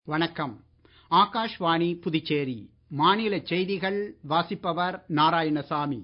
வணக்கம் ஆகாஷ்வாணி புதுச்சேரி மாநில செய்திகள் வாசிப்பவர் நாராயணசாமி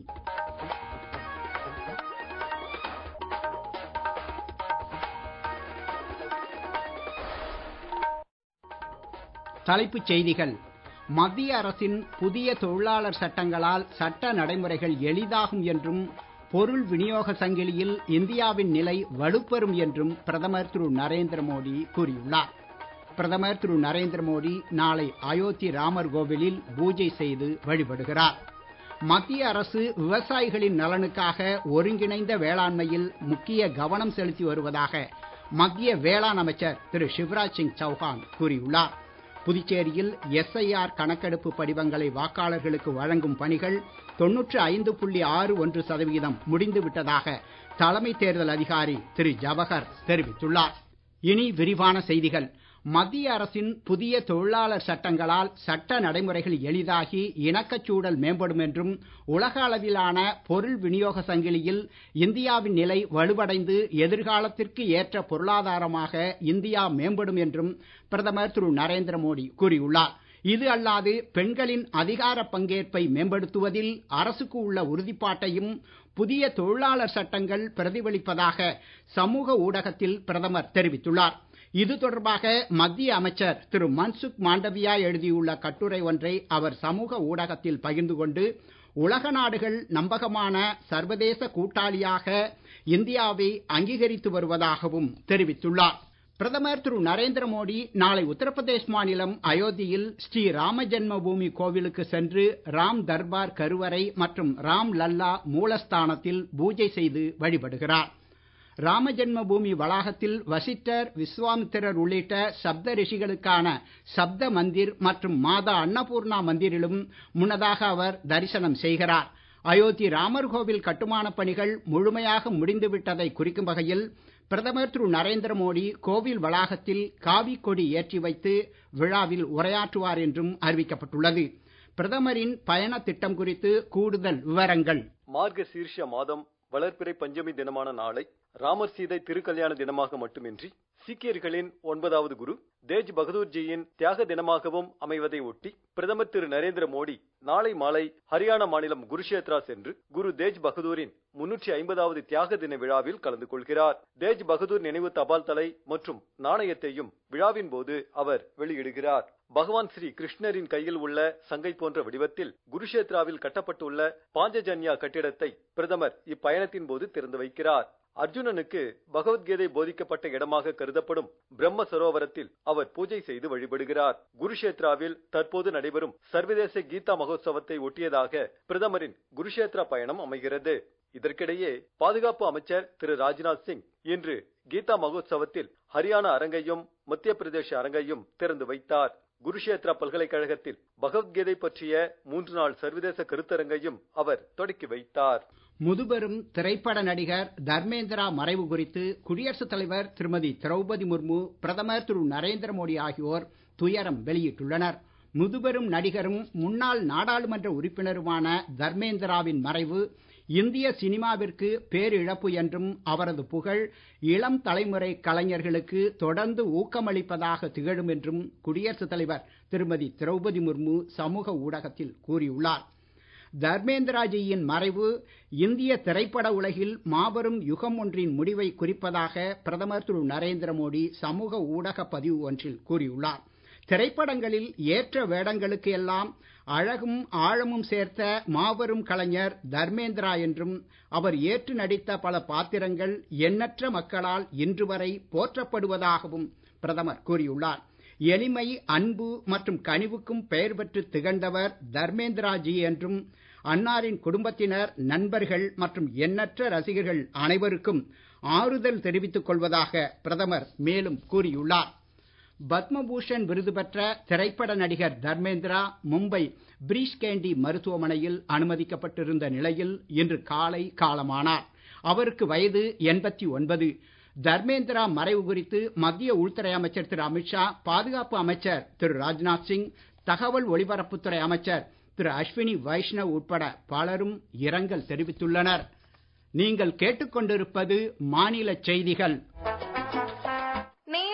தலைப்புச் செய்திகள் மத்திய அரசின் புதிய தொழிலாளர் சட்டங்களால் சட்ட நடைமுறைகள் எளிதாகும் என்றும் பொருள் விநியோக சங்கிலியில் இந்தியாவின் நிலை வலுப்பெறும் என்றும் பிரதமர் திரு நரேந்திர மோடி கூறியுள்ளார் பிரதமர் திரு நரேந்திர மோடி நாளை அயோத்தி ராமர் கோவிலில் பூஜை செய்து வழிபடுகிறார் மத்திய அரசு விவசாயிகளின் நலனுக்காக ஒருங்கிணைந்த வேளாண்மையில் முக்கிய கவனம் செலுத்தி வருவதாக மத்திய வேளாண் அமைச்சர் திரு சிவராஜ் சிங் சௌஹான் கூறியுள்ளார் புதுச்சேரியில் எஸ்ஐஆர் கணக்கெடுப்பு படிவங்களை வாக்காளர்களுக்கு வழங்கும் பணிகள் தொன்னூற்று ஐந்து புள்ளி ஆறு ஒன்று சதவிகிதம் முடிந்து விட்டதாக தலைமை தேர்தல் அதிகாரி திரு ஜவஹர் தெரிவித்துள்ளார் இனி விரிவான செய்திகள் மத்திய அரசின் புதிய தொழிலாளர் சட்டங்களால் சட்ட நடைமுறைகள் எளிதாகி இணக்கச்சூழல் மேம்படும் என்றும் உலக அளவிலான பொருள் விநியோக சங்கிலியில் இந்தியாவின் நிலை வலுவடைந்து எதிர்காலத்திற்கு ஏற்ற பொருளாதாரமாக இந்தியா மேம்படும் என்றும் பிரதமர் திரு நரேந்திர மோடி கூறியுள்ளார் இது அல்லாது பெண்களின் அதிகார பங்கேற்பை மேம்படுத்துவதில் அரசுக்கு உள்ள உறுதிப்பாட்டையும் புதிய தொழிலாளர் சட்டங்கள் பிரதிபலிப்பதாக சமூக ஊடகத்தில் பிரதமர் தெரிவித்துள்ளார் இது தொடர்பாக மத்திய அமைச்சர் திரு மன்சுக் மாண்டவியா எழுதியுள்ள கட்டுரை ஒன்றை அவர் சமூக ஊடகத்தில் பகிர்ந்து கொண்டு உலக நாடுகள் நம்பகமான சர்வதேச கூட்டாளியாக இந்தியாவை அங்கீகரித்து வருவதாகவும் தெரிவித்துள்ளார் பிரதமர் திரு நரேந்திர மோடி நாளை உத்தரப்பிரதேஷ் மாநிலம் அயோத்தியில் ஸ்ரீ ராம ஜென்ம பூமி கோவிலுக்கு சென்று ராம் தர்பார் கருவறை மற்றும் ராம் லல்லா மூலஸ்தானத்தில் பூஜை செய்து வழிபடுகிறார் ராம ஜென்ம பூமி வளாகத்தில் வசிட்டர் விஸ்வாமித்திரர் உள்ளிட்ட சப்த ரிஷிகளுக்கான சப்த மந்திர் மற்றும் மாதா அன்னபூர்ணா மந்திரிலும் முன்னதாக அவர் தரிசனம் செய்கிறார் அயோத்தி ராமர் கோவில் கட்டுமானப் பணிகள் முழுமையாக முடிந்துவிட்டதை குறிக்கும் வகையில் பிரதமர் திரு நரேந்திர மோடி கோவில் வளாகத்தில் காவி கொடி ஏற்றி வைத்து விழாவில் உரையாற்றுவார் என்றும் அறிவிக்கப்பட்டுள்ளது பிரதமரின் பயண திட்டம் குறித்து கூடுதல் விவரங்கள் மார்க சீர்ஷ மாதம் வளர்ப்பிறை பஞ்சமி தினமான நாளை ராமர் சீதை திருக்கல்யாண தினமாக மட்டுமின்றி சீக்கியர்களின் ஒன்பதாவது குரு தேஜ் பகதூர்ஜியின் தியாக தினமாகவும் அமைவதை ஒட்டி பிரதமர் திரு நரேந்திர மோடி நாளை மாலை ஹரியானா மாநிலம் குருஷேத்ரா சென்று குரு தேஜ் பகதூரின் முன்னூற்றி ஐம்பதாவது தியாக தின விழாவில் கலந்து கொள்கிறார் தேஜ் பகதூர் நினைவு தபால் தலை மற்றும் நாணயத்தையும் விழாவின் போது அவர் வெளியிடுகிறார் பகவான் ஸ்ரீ கிருஷ்ணரின் கையில் உள்ள சங்கை போன்ற வடிவத்தில் குருஷேத்ராவில் கட்டப்பட்டுள்ள பாஞ்சஜன்யா கட்டிடத்தை பிரதமர் இப்பயணத்தின் போது திறந்து வைக்கிறார் அர்ஜுனனுக்கு பகவத்கீதை போதிக்கப்பட்ட இடமாக கருதப்படும் பிரம்ம சரோவரத்தில் அவர் பூஜை செய்து வழிபடுகிறார் குருஷேத்ராவில் தற்போது நடைபெறும் சர்வதேச கீதா மகோத்சவத்தை ஒட்டியதாக பிரதமரின் குருஷேத்ரா பயணம் அமைகிறது இதற்கிடையே பாதுகாப்பு அமைச்சர் திரு ராஜ்நாத் சிங் இன்று கீதா மகோத்சவத்தில் ஹரியானா அரங்கையும் மத்திய பிரதேச அரங்கையும் திறந்து வைத்தார் குருஷேத்ரா பல்கலைக்கழகத்தில் பகவத்கீதை பற்றிய மூன்று நாள் சர்வதேச கருத்தரங்கையும் அவர் தொடக்கி வைத்தார் முதுபெரும் திரைப்பட நடிகர் தர்மேந்திரா மறைவு குறித்து குடியரசுத் தலைவர் திருமதி திரௌபதி முர்மு பிரதமர் திரு நரேந்திர மோடி ஆகியோர் துயரம் வெளியிட்டுள்ளனர் முதுபெரும் நடிகரும் முன்னாள் நாடாளுமன்ற உறுப்பினருமான தர்மேந்திராவின் மறைவு இந்திய சினிமாவிற்கு பேரிழப்பு என்றும் அவரது புகழ் இளம் தலைமுறை கலைஞர்களுக்கு தொடர்ந்து ஊக்கமளிப்பதாக திகழும் என்றும் குடியரசுத் தலைவர் திருமதி திரௌபதி முர்மு சமூக ஊடகத்தில் கூறியுள்ளார் தர்மேந்திராஜியின் மறைவு இந்திய திரைப்பட உலகில் மாபெரும் யுகம் ஒன்றின் முடிவை குறிப்பதாக பிரதமர் திரு நரேந்திர மோடி சமூக ஊடக பதிவு ஒன்றில் கூறியுள்ளார் திரைப்படங்களில் ஏற்ற வேடங்களுக்கு எல்லாம் அழகும் ஆழமும் சேர்த்த மாபெரும் கலைஞர் தர்மேந்திரா என்றும் அவர் ஏற்று நடித்த பல பாத்திரங்கள் எண்ணற்ற மக்களால் இன்று வரை போற்றப்படுவதாகவும் பிரதமர் கூறியுள்ளார் எளிமை அன்பு மற்றும் கனிவுக்கும் பெயர் பெற்று திகழ்ந்தவர் தர்மேந்திராஜி என்றும் அன்னாரின் குடும்பத்தினர் நண்பர்கள் மற்றும் எண்ணற்ற ரசிகர்கள் அனைவருக்கும் ஆறுதல் தெரிவித்துக் கொள்வதாக பிரதமர் மேலும் கூறியுள்ளார் பத்மபூஷன் விருது பெற்ற திரைப்பட நடிகர் தர்மேந்திரா மும்பை பிரீஷ் கேண்டி மருத்துவமனையில் அனுமதிக்கப்பட்டிருந்த நிலையில் இன்று காலை காலமானார் அவருக்கு வயது எண்பத்தி ஒன்பது தர்மேந்திரா மறைவு குறித்து மத்திய உள்துறை அமைச்சர் திரு அமித்ஷா பாதுகாப்பு அமைச்சர் திரு ராஜ்நாத் சிங் தகவல் ஒலிபரப்புத்துறை அமைச்சர் திரு அஸ்வினி வைஷ்ணவ் உட்பட பலரும் இரங்கல் தெரிவித்துள்ளனர் நீங்கள் கேட்டுக்கொண்டிருப்பது மாநில செய்திகள் நேயர்கள்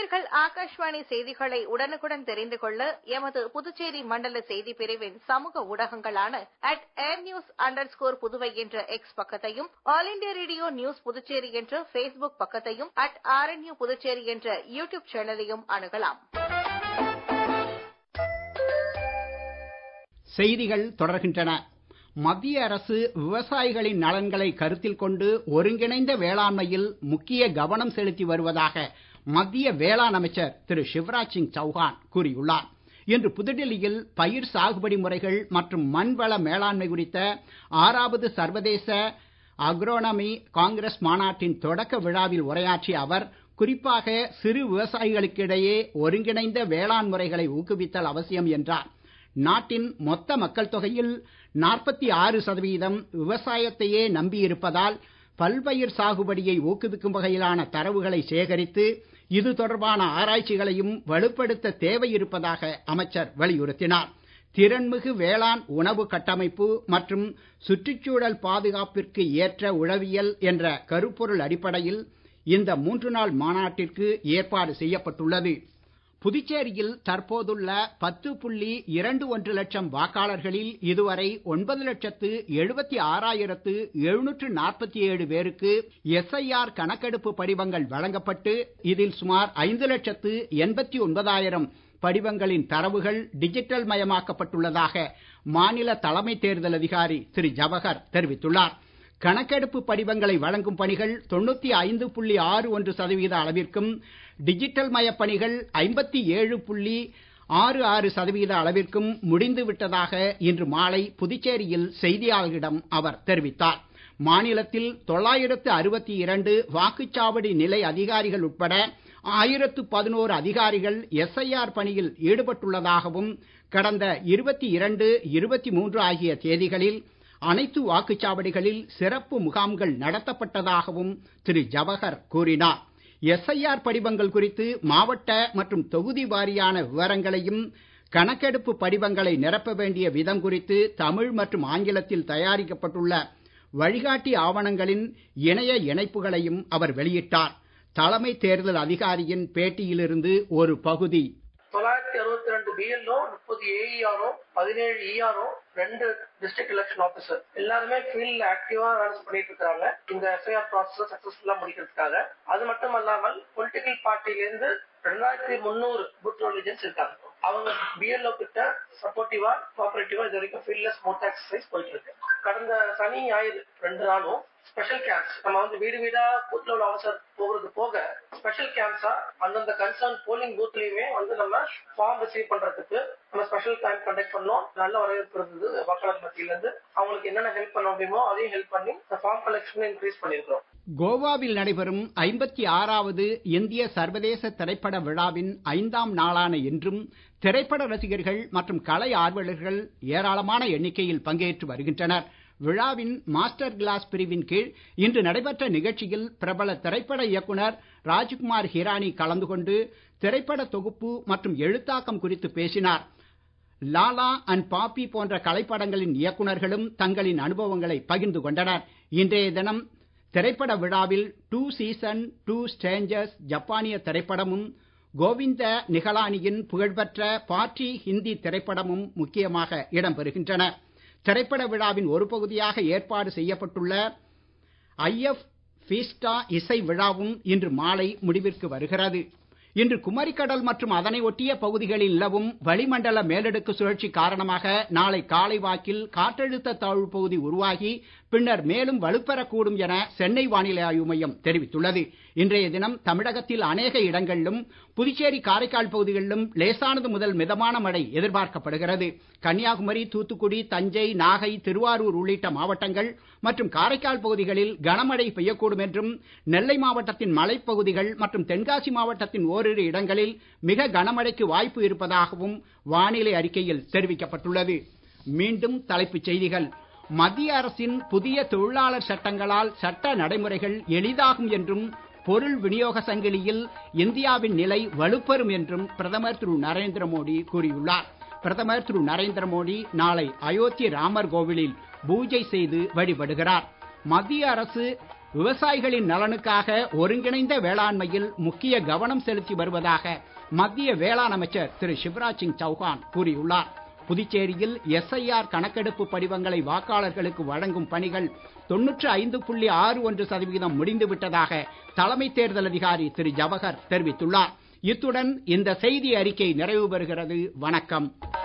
ஆகாஷ்வாணி செய்திகளை உடனுக்குடன் தெரிந்து கொள்ள எமது புதுச்சேரி மண்டல செய்தி பிரிவின் சமூக ஊடகங்களான at air news under score Puduvai என்ற எக்ஸ் பக்கத்தையும் all India radio news Puducherry என்ற பேஸ்புக் பக்கத்தையும் அட் ஆர்என்யூ புதுச்சேரி என்ற யூடியூப் சேனலையும் அணுகலாம் செய்திகள் தொடர்கின்றன மத்திய அரசு விவசாயிகளின் நலன்களை கருத்தில் கொண்டு ஒருங்கிணைந்த வேளாண்மையில் முக்கிய கவனம் செலுத்தி வருவதாக மத்திய வேளாண் அமைச்சர் திரு சிவராஜ் சிங் சௌஹான் கூறியுள்ளார் இன்று புதுடெல்லியில் பயிர் சாகுபடி முறைகள் மற்றும் மண்வள மேலாண்மை குறித்த ஆறாவது சர்வதேச அக்ரோனமி காங்கிரஸ் மாநாட்டின் தொடக்க விழாவில் உரையாற்றிய அவர் குறிப்பாக சிறு விவசாயிகளுக்கிடையே ஒருங்கிணைந்த வேளாண் முறைகளை ஊக்குவித்தல் அவசியம் என்றார் நாட்டின் மொத்த மக்கள் தொகையில் நாற்பத்தி ஆறு சதவீதம் விவசாயத்தையே நம்பியிருப்பதால் பல்பயிர் சாகுபடியை ஊக்குவிக்கும் வகையிலான தரவுகளை சேகரித்து இது தொடர்பான ஆராய்ச்சிகளையும் வலுப்படுத்த தேவை இருப்பதாக அமைச்சர் வலியுறுத்தினார் திறன்மிகு வேளாண் உணவு கட்டமைப்பு மற்றும் சுற்றுச்சூழல் பாதுகாப்பிற்கு ஏற்ற உழவியல் என்ற கருப்பொருள் அடிப்படையில் இந்த மூன்று நாள் மாநாட்டிற்கு ஏற்பாடு செய்யப்பட்டுள்ளது புதுச்சேரியில் தற்போதுள்ள பத்து புள்ளி இரண்டு ஒன்று லட்சம் வாக்காளர்களில் இதுவரை ஒன்பது லட்சத்து எழுபத்தி ஆறாயிரத்து எழுநூற்று நாற்பத்தி ஏழு பேருக்கு எஸ்ஐஆர் கணக்கெடுப்பு படிவங்கள் வழங்கப்பட்டு இதில் சுமார் ஐந்து லட்சத்து எண்பத்தி ஒன்பதாயிரம் படிவங்களின் தரவுகள் டிஜிட்டல் மயமாக்கப்பட்டுள்ளதாக மாநில தலைமை தேர்தல் அதிகாரி திரு ஜவஹர் தெரிவித்துள்ளார் கணக்கெடுப்பு படிவங்களை வழங்கும் பணிகள் தொண்ணூத்தி ஐந்து புள்ளி ஆறு ஒன்று சதவீத அளவிற்கும் டிஜிட்டல் மயப் பணிகள் ஐம்பத்தி ஏழு புள்ளி ஆறு ஆறு சதவீத அளவிற்கும் முடிந்து விட்டதாக இன்று மாலை புதுச்சேரியில் செய்தியாளர்களிடம் அவர் தெரிவித்தார் மாநிலத்தில் தொள்ளாயிரத்து அறுபத்தி இரண்டு வாக்குச்சாவடி நிலை அதிகாரிகள் உட்பட ஆயிரத்து பதினோரு அதிகாரிகள் எஸ்ஐஆர் பணியில் ஈடுபட்டுள்ளதாகவும் கடந்த இருபத்தி இரண்டு இருபத்தி மூன்று ஆகிய தேதிகளில் அனைத்து வாக்குச்சாவடிகளில் சிறப்பு முகாம்கள் நடத்தப்பட்டதாகவும் திரு ஜவஹர் கூறினார் எஸ்ஐஆர் படிவங்கள் குறித்து மாவட்ட மற்றும் தொகுதி வாரியான விவரங்களையும் கணக்கெடுப்பு படிவங்களை நிரப்ப வேண்டிய விதம் குறித்து தமிழ் மற்றும் ஆங்கிலத்தில் தயாரிக்கப்பட்டுள்ள வழிகாட்டி ஆவணங்களின் இணைய இணைப்புகளையும் அவர் வெளியிட்டார் தலைமை தேர்தல் அதிகாரியின் பேட்டியிலிருந்து ஒரு பகுதி தொள்ளாயிரத்தி அறுபத்தி ரெண்டு பிஎல்ஓ முப்பது ஏஇஆர்ஓ பதினேழு இஆர்ஓ ரெண்டு டிஸ்ட்ரிக்ட் எலெக்ஷன் ஆபீசர் எல்லாருமே ஃபீல்ட்ல ஆக்டிவா வேலை பண்ணிட்டு இருக்காங்க இந்த எஃப்ஐஆர் ப்ராசஸ் சக்சஸ்ஃபுல்லா முடிக்கிறதுக்காக அது மட்டும் அல்லாமல் பொலிட்டிக்கல் பார்ட்டில இருந்து ரெண்டாயிரத்தி முந்நூறு பூத் ரிலிஜன்ஸ் இருக்காங்க அவங்க பிஎல்ஓ கிட்ட சப்போர்ட்டிவா கோஆபரேட்டிவா இது வரைக்கும் ஃபீல்ட்ல ஸ்மூத் எக்ஸசைஸ் போயிட்டு இருக்கு கடந்த சனி ஞாயிறு ரெண்டு நாளும் ஸ்பெஷல் கேம்ப்ஸ் நம்ம வந்து வீடு வீடா பூத் லெவல் ஆஃபீஸர் போகிறது போக ஸ்பெஷல் கேம்ப்ஸா அந்தந்த கன்சர்ன் போலிங் பூத்லயுமே வந்து நம்ம ஃபார்ம் ரிசீவ் பண்றதுக்கு நம்ம ஸ்பெஷல் கேம்ப் கண்டக்ட் பண்ணோம் நல்ல வரவேற்பு இருந்தது வாக்காளர் மத்தியில இருந்து அவங்களுக்கு என்னென்ன ஹெல்ப் பண்ண முடியுமோ அதையும் ஹெல்ப் பண்ணி ஃபார்ம் கலெக்ஷன் இன்க்ரீஸ் பண்ணிருக்கிறோம் கோவாவில் நடைபெறும் ஐம்பத்தி ஆறாவது இந்திய சர்வதேச திரைப்பட விழாவின் ஐந்தாம் நாளான இன்றும் திரைப்பட ரசிகர்கள் மற்றும் கலை ஆர்வலர்கள் ஏராளமான எண்ணிக்கையில் பங்கேற்று வருகின்றனர் விழாவின் மாஸ்டர் கிளாஸ் பிரிவின் கீழ் இன்று நடைபெற்ற நிகழ்ச்சியில் பிரபல திரைப்பட இயக்குனர் ராஜ்குமார் ஹிரானி கலந்து கொண்டு திரைப்பட தொகுப்பு மற்றும் எழுத்தாக்கம் குறித்து பேசினார் லாலா அண்ட் பாப்பி போன்ற கலைப்படங்களின் இயக்குனர்களும் தங்களின் அனுபவங்களை பகிர்ந்து கொண்டனர் இன்றைய தினம் திரைப்பட விழாவில் டூ சீசன் டூ ஸ்ட்ரேஞ்சர்ஸ் ஜப்பானிய திரைப்படமும் கோவிந்த நிகலானியின் புகழ்பெற்ற பார்ட்டி ஹிந்தி திரைப்படமும் முக்கியமாக இடம்பெறுகின்றன திரைப்பட விழாவின் ஒரு பகுதியாக ஏற்பாடு செய்யப்பட்டுள்ள ஐஎஃப் ஃபீஸ்டா இசை விழாவும் இன்று மாலை முடிவிற்கு வருகிறது இன்று குமரிக்கடல் மற்றும் அதனை ஒட்டிய பகுதிகளில் நிலவும் வளிமண்டல மேலடுக்கு சுழற்சி காரணமாக நாளை காலை வாக்கில் காற்றழுத்த தாழ்வு பகுதி உருவாகி பின்னர் மேலும் வலுப்பெறக்கூடும் என சென்னை வானிலை ஆய்வு மையம் தெரிவித்துள்ளது இன்றைய தினம் தமிழகத்தில் அநேக இடங்களிலும் புதுச்சேரி காரைக்கால் பகுதிகளிலும் லேசானது முதல் மிதமான மழை எதிர்பார்க்கப்படுகிறது கன்னியாகுமரி தூத்துக்குடி தஞ்சை நாகை திருவாரூர் உள்ளிட்ட மாவட்டங்கள் மற்றும் காரைக்கால் பகுதிகளில் கனமழை பெய்யக்கூடும் என்றும் நெல்லை மாவட்டத்தின் மலைப்பகுதிகள் மற்றும் தென்காசி மாவட்டத்தின் ஓரிரு இடங்களில் மிக கனமழைக்கு வாய்ப்பு இருப்பதாகவும் வானிலை அறிக்கையில் தெரிவிக்கப்பட்டுள்ளது மீண்டும் தலைப்புச் செய்திகள் மத்திய அரசின் புதிய தொழிலாளர் சட்டங்களால் சட்ட நடைமுறைகள் எளிதாகும் என்றும் பொருள் விநியோக சங்கிலியில் இந்தியாவின் நிலை வலுப்பெறும் என்றும் பிரதமர் திரு நரேந்திர மோடி கூறியுள்ளார் பிரதமர் திரு நரேந்திர மோடி நாளை அயோத்தி ராமர் கோவிலில் பூஜை செய்து வழிபடுகிறார் மத்திய அரசு விவசாயிகளின் நலனுக்காக ஒருங்கிணைந்த வேளாண்மையில் முக்கிய கவனம் செலுத்தி வருவதாக மத்திய வேளாண் அமைச்சர் திரு சிவராஜ் சிங் சௌஹான் கூறியுள்ளார் புதுச்சேரியில் எஸ்ஐஆர் கணக்கெடுப்பு படிவங்களை வாக்காளர்களுக்கு வழங்கும் பணிகள் தொன்னூற்று ஐந்து புள்ளி ஆறு ஒன்று சதவிகிதம் முடிந்து விட்டதாக தலைமை தேர்தல் அதிகாரி திரு ஜவஹர் தெரிவித்துள்ளார் இத்துடன் இந்த செய்தி அறிக்கை நிறைவு பெறுகிறது வணக்கம்